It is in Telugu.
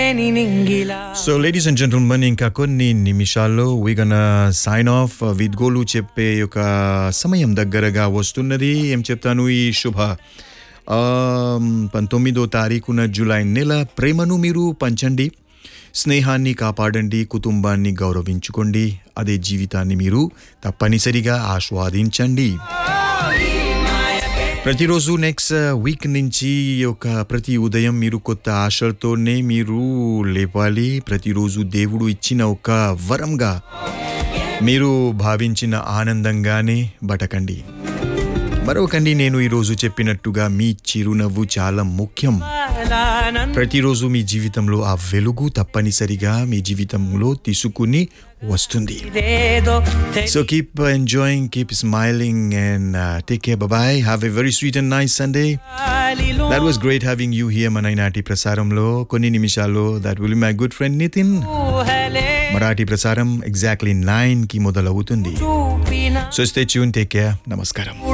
లేని నింగిలా సో లేడీస్ అండ్ జెంటల్మెన్ ఇంకా కొన్ని నిమిషాల్లో వీ గన సైన్ ఆఫ్ విత్ గోలు చెప్పే ఒక సమయం దగ్గరగా వస్తున్నది ఏం చెప్తాను ఈ శుభ ఆమ్, పంతొమ్మిదో తారీఖున జూలై నెల ప్రేమను మీరు పంచండి స్నేహాన్ని కాపాడండి కుటుంబాన్ని గౌరవించుకోండి అదే జీవితాన్ని మీరు తప్పనిసరిగా ఆస్వాదించండి ప్రతిరోజు నెక్స్ట్ వీక్ నుంచి ఒక ప్రతి ఉదయం మీరు కొత్త ఆశలతోనే మీరు లేపాలి ప్రతిరోజు దేవుడు ఇచ్చిన ఒక వరంగా మీరు భావించిన ఆనందంగానే బతకండి మరొకండి నేను ఈరోజు చెప్పినట్టుగా మీ చిరునవ్వు చాలా ముఖ్యం అలా నన్ను ప్రతిరోజు మీ జీవితంలో ఆ వెలుగు తప్పనిసరిగా మీ జీవితంలో తీసుకుని వస్తుంది ఇదేదో So keep enjoying, keep smiling, and uh, take care. Bye bye. Have a very sweet and nice Sunday. తెలియాలిలో That was great having you here, Manainati Prasaramlo. Konni నిమిషాల్లో that will be my good friend Nitin. ఊహలే Marathi ప్రసారం ఎగ్జాక్ట్లీ నైన్ కి మొదలవుతుంది చూపిన so stay tune take care నమస్కారం